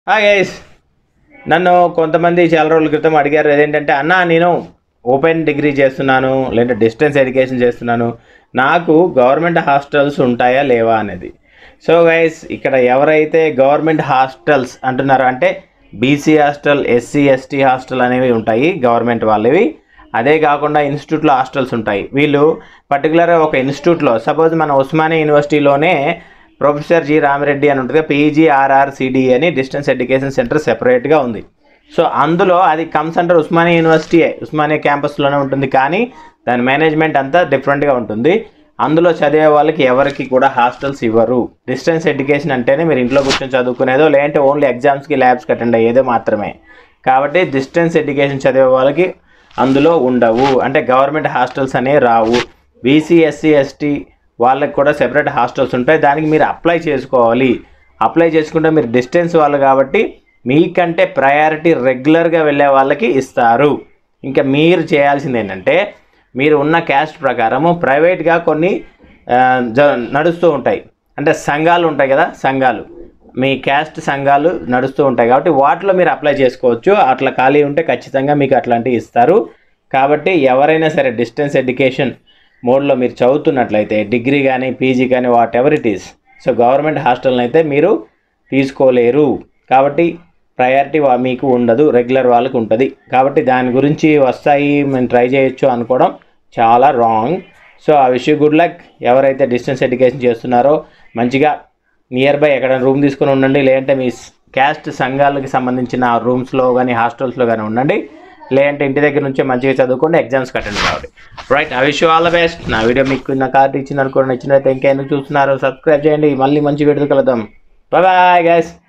guys నన్ను కొంతమంది చాలా రోజుల క్రితం అడిగారు ఏదేంటంటే అన్న నేను ఓపెన్ డిగ్రీ చేస్తున్నాను లేదా డిస్టెన్స్ ఎడ్యుకేషన్ చేస్తున్నాను నాకు గవర్నమెంట్ హాస్టల్స్ ఉంటాయా లేవా అనేది సో గైస్ ఇక్కడ ఎవరైతే గవర్నమెంట్ హాస్టల్స్ అంటున్నారో అంటే BC hostel SC ST hostel అనేవి ఉంటాయి గవర్నమెంట్ వాళ్ళవి అదే కాకుండా ఇన్స్టిట్యూట్లో హాస్టల్స్ ఉంటాయి వీళ్ళు పర్టికులర్గా ఒక ఇన్స్టిట్యూట్లో సపోజ్ మన ఉస్మానియా యూనివర్సిటీలోనే ప్రొఫెసర్ జి రామిరెడ్డి అని ఉంటుంది పీజీఆర్ఆర్సిడి అని డిస్టెన్స్ ఎడ్యుకేషన్ సెంటర్ సెపరేట్గా ఉంది సో అందులో అది కమ్స్ అండర్ ఉస్మానియా యూనివర్సిటీయే ఉస్మానియా క్యాంపస్లోనే ఉంటుంది కానీ దాని మేనేజ్మెంట్ అంతా డిఫరెంట్గా ఉంటుంది అందులో చదివే వాళ్ళకి ఎవరికి కూడా హాస్టల్స్ ఇవ్వరు డిస్టెన్స్ ఎడ్యుకేషన్ అంటేనే మీరు ఇంట్లో కూర్చొని చదువుకునేదో లేదంటే ఓన్లీ ఎగ్జామ్స్కి ల్యాబ్స్కి అటెండ్ అయ్యేదో మాత్రమే కాబట్టి డిస్టెన్స్ ఎడ్యుకేషన్ చదివే వాళ్ళకి అందులో ఉండవు అంటే గవర్నమెంట్ హాస్టల్స్ అనేవి రావు బీసీ ఎస్సీ ఎస్టీ వాళ్ళకి కూడా సెపరేట్ హాస్టల్స్ ఉంటాయి దానికి మీరు అప్లై చేసుకోవాలి అప్లై చేసుకుంటే మీరు డిస్టెన్స్ వాళ్ళు కాబట్టి మీకంటే ప్రయారిటీ రెగ్యులర్గా వెళ్ళే వాళ్ళకి ఇస్తారు ఇంకా మీరు చేయాల్సింది ఏంటంటే మీరు ఉన్న క్యాస్ట్ ప్రకారము ప్రైవేట్గా కొన్ని ఆ, జ- నడుస్తూ ఉంటాయి అంటే సంఘాలు ఉంటాయి కదా సంఘాలు మీ క్యాస్ట్ సంఘాలు నడుస్తూ ఉంటాయి కాబట్టి వాటిలో మీరు అప్లై చేసుకోవచ్చు అట్లా ఖాళీ ఉంటే ఖచ్చితంగా మీకు అట్లాంటివి ఇస్తారు కాబట్టి ఎవరైనా సరే డిస్టెన్స్ ఎడ్యుకేషన్ మోడ్లో మీరు చదువుతున్నట్లయితే డిగ్రీ కానీ పీజీ కానీ whatever it is so government హాస్టల్ని అయితే మీరు తీసుకోలేరు కాబట్టి ప్రయారిటీ మీకు ఉండదు రెగ్యులర్ వాళ్ళకి ఉంటుంది కాబట్టి దాని గురించి వస్తాయి మేము ట్రై చేయొచ్చు అనుకోవడం చాలా రాంగ్ సో ఆ విషయం గుడ్ లక్ ఎవరైతే డిస్టెన్స్ ఎడ్యుకేషన్ చేస్తున్నారో మంచిగా నియర్ బై ఎక్కడ రూమ్ తీసుకుని ఉండండి లేదంటే మీ క్యాస్ట్ సంఘాలకి సంబంధించిన రూమ్స్లో కానీ హాస్టల్స్లో కానీ ఉండండి లేదంటే ఇంటి దగ్గర నుంచే మంచిగా చదువుకోండి ఎగ్జామ్స్ అటెండ్ కావాలి right I wish all the best నా వీడియో మీకు నా కార్డు ఇచ్చిన అనుకోండి నచ్చినైతే ఇంకా ఎందుకు చూస్తున్నారు సబ్స్క్రైబ్ చేయండి మళ్ళీ మంచి వీడియో కలుద్దాం బాయ్ బాయ్ గైస్